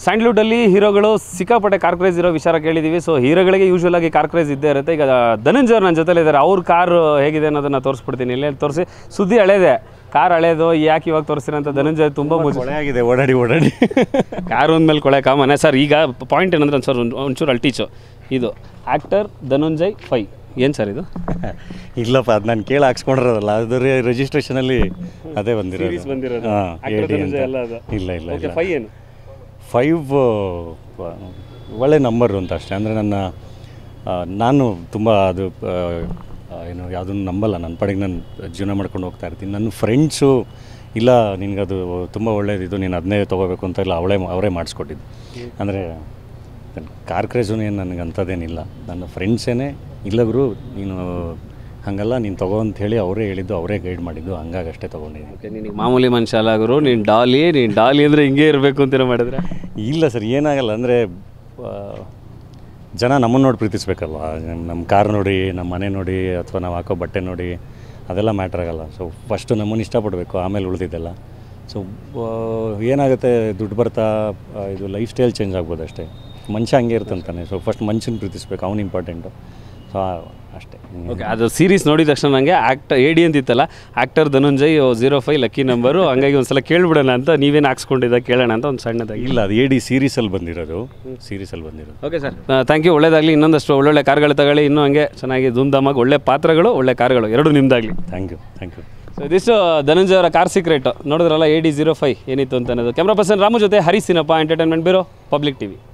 ಸ್ಯಾಂಡ್ಲ್ವುಡಲ್ಲಿ ಹೀರೋಗಳು ಸಿಕ್ಕಾಪಟ್ಟೆ car craze ಇರೋ ವಿಚಾರ ಕೇಳಿದ್ದೀವಿ ಸೊ ಹೀರೋಗಳಿಗೆ ಯೂಶ್ವಲ್ ಆಗಿ ಕಾರ್ ಕ್ರೇಜ್ ಇದ್ದೇ ಇರುತ್ತೆ ಈಗ ಧನಂಜಯ್ ಅವ್ರು ನನ್ನ ಜೊತೆಲಿ ಇದ್ದಾರೆ ಅವ್ರ ಕಾರ್ ಹೇಗಿದೆ ಅನ್ನೋದನ್ನ ತೋರಿಸ್ಬಿಡ್ತೀನಿ ಇಲ್ಲೇ ತೋರಿಸಿ ಸುದ್ದಿ ಹಳೇದೆ ಕಾರ್ ಹಳೇದು ಯಾಕೆ ಇವಾಗ ತೋರಿಸ್ತೀರ ಅಂತ ಧನಂಜಯ್ ತುಂಬ ಮುಜ್ ಕೊಳೆ ಆಗಿದೆ ಓಡಾಡಿ ಓಡಾಡಿ ಕಾರ್ ಒಂದ್ಮೇಲೆ ಕೊಳೆ ಕಾಮನೆ ಸರ್ ಈಗ ಪಾಯಿಂಟ್ ಏನಂದ್ರೆ ಸರ್ ಒಂಚೂರು ಅಲ್ಟೀಚು ಇದು ಆ್ಯಕ್ಟರ್ ಧನಂಜಯ್ ಫೈ ಏನು ಸರ್ ಇದು ಇಲ್ಲಪ್ಪ ಅದು ನಾನು ಕೇಳಿ ಹಾಕ್ಸ್ಕೊಂಡಿರೋದಲ್ಲ ಅದು ರಿಜಿಸ್ಟ್ರೇಷನಲ್ಲಿ ಅದೇ ಬಂದಿರೋದು Series ಬಂದಿರೋದು. ಹಾಂ Actor ಧನಂಜಯ್ ಅಲ್ಲ ಅದು. ಇಲ್ಲ ಇಲ್ಲ ಓಕೆ ಇಲ್ಲ ಫೈ ಏನು ಫೈವ್ ಒಳ್ಳೆ ನಂಬರು ಅಂತ ಅಷ್ಟೇ ಅಂದರೆ ನನ್ನ ಆ, ನಾನು ತುಂಬ ಅದು ಆ, ಆ, ಏನು ಯಾವುದನ್ನು ನಂಬಲ್ಲ ನನ್ನ ಪಾಡಿಗೆ ನಾನು ಜೀವನ ಮಾಡ್ಕೊಂಡು ಹೋಗ್ತಾ ಇರ್ತೀನಿ ನನ್ನ ಫ್ರೆಂಡ್ಸು ಇಲ್ಲ ನಿನಗದು ತುಂಬ ಒಳ್ಳೇದಿದು ನೀನು ಅದನ್ನೇ ತೊಗೋಬೇಕು ಅಂತ ಇಲ್ಲ ಅವಳೇ ಅವರೇ ಮಾಡಿಸ್ಕೊಟ್ಟಿದ್ದು ಅಂದರೆ ಕಾರ್ ಕ್ರೇಜು ಏನು ನನಗೆ ಅಂಥದ್ದೇನಿಲ್ಲ ನನ್ನ ಫ್ರೆಂಡ್ಸೇನೆ ಇಲ್ಲ ಗುರು ನೀನು ಹಾಗಲ್ಲ ನೀನು ತಗೋ ಅಂತ ಹೇಳಿ ಅವರೇ ಹೇಳಿದ್ದು ಅವರೇ ಗೈಡ್ ಮಾಡಿದ್ದು ಹಂಗಾಗಿ ಅಷ್ಟೇ ತೊಗೊಂಡಿದ್ದೀನಿ ಓಕೆ ನಿನಗೆ ಮಾಮೂಲಿ ಮನುಷ್ಯ ಅಲ್ಲ ಗುರು ನೀನು ಡಾಲಿ ನೀನು ಡಾಲಿ ಅಂದರೆ ಹಿಂಗೆ ಇರಬೇಕು ಅಂತೀರ ಮಾಡಿದ್ರೆ ಇಲ್ಲ ಸರ್ ಏನಾಗಲ್ಲ ಅಂದರೆ ಜನ ನಮ್ಮನ್ನು ನೋಡಿ ಪ್ರೀತಿಸ್ಬೇಕಲ್ವ ನಮ್ಮ ಕಾರ್ ನೋಡಿ ನಮ್ಮ ಮನೆ ನೋಡಿ ಅಥವಾ ನಾವು ಹಾಕೋ ಬಟ್ಟೆ ನೋಡಿ ಅದೆಲ್ಲ ಮ್ಯಾಟ್ರ್ ಆಗಲ್ಲ ಸೊ ಫಸ್ಟು ನಮ್ಮನ್ನು ಇಷ್ಟಪಡಬೇಕು ಆಮೇಲೆ ಉಳಿದಿದ್ದೆಲ್ಲ ಸೊ ಏನಾಗುತ್ತೆ ದುಡ್ಡು ಬರ್ತಾ ಆ, ಇದು ಲೈಫ್ ಸ್ಟೈಲ್ ಚೇಂಜ್ ಆಗ್ಬೋದು ಅಷ್ಟೇ ಮನುಷ್ಯ ಹಂಗೆ ಇರ್ತಂತಾನೆ ಸೊ ಫಸ್ಟ್ ಮನುಷ್ಯನ ಪ್ರೀತಿಸ್ಬೇಕು ಅವ್ನು ಇಂಪಾರ್ಟೆಂಟು ಸೊ ಅಷ್ಟೇ ಓಕೆ ಅದು ಸೀರೀಸ್ ನೋಡಿದ ತಕ್ಷಣ ನನಗೆ ಆ್ಯಕ್ಟರ್ ಎ ಡಿ ಅಂತಿತ್ತಲ್ಲ actor Dhananjay zero five lucky number ಹಂಗಾಗಿ ಒಂದು ಸಲ ಕೇಳ್ಬಿಡೋಣ ಅಂತ ನೀವೇನು ಹಾಕ್ಸ್ಕೊಂಡಿದ್ದ ಕೇಳೋಣ ಅಂತ ಒಂದು ಸಣ್ಣದಾಗಿ ಇಲ್ಲ ಅದು ಎ ಡಿ ಸೀರೀಸಲ್ಲಿ ಬಂದಿರೋದು ಸೀರೀಸಲ್ಲಿ ಬಂದಿರೋದು ಓಕೆ ಸರ್ ಥ್ಯಾಂಕ್ ಯು ಒಳ್ಳೇದಾಗಲಿ ಇನ್ನೊಂದಷ್ಟು ಒಳ್ಳೊಳ್ಳೆ ಕಾರ್ಗಳು ತಗೊಳ್ಳಿ ಇನ್ನೂ ಹಂಗೆ ಚೆನ್ನಾಗಿ ಧೂಮ್ಧಾಮಾಗಿ ಒಳ್ಳೆ ಪಾತ್ರಗಳು ಒಳ್ಳೆ ಕಾರ್ಗಳು ಎರಡು ನಿಮ್ದಾಗಲಿ thank you thank you so ಇದಿಷ್ಟು ಧನಂಜಯ ಅವರ ಕಾರ್ ಸೀಕ್ರೆಟ್ ನೋಡಿದ್ರಲ್ಲ ಎ ಡಿ ಜೀರೋ ಫೈವ್ ಏನಿತ್ತು ಅಂತ ಅನ್ನೋದು ಕ್ಯಾಮ್ರಾ ಪರ್ಸನ್ ರಾಮು ಜೊತೆ ಹರಿಸಿನಪ್ಪ ಎಂಟರ್ಟೈನ್ಮೆಂಟ್ ಬ್ಯೂರೋ ಪಬ್ಲಿಕ್ ಟಿವಿ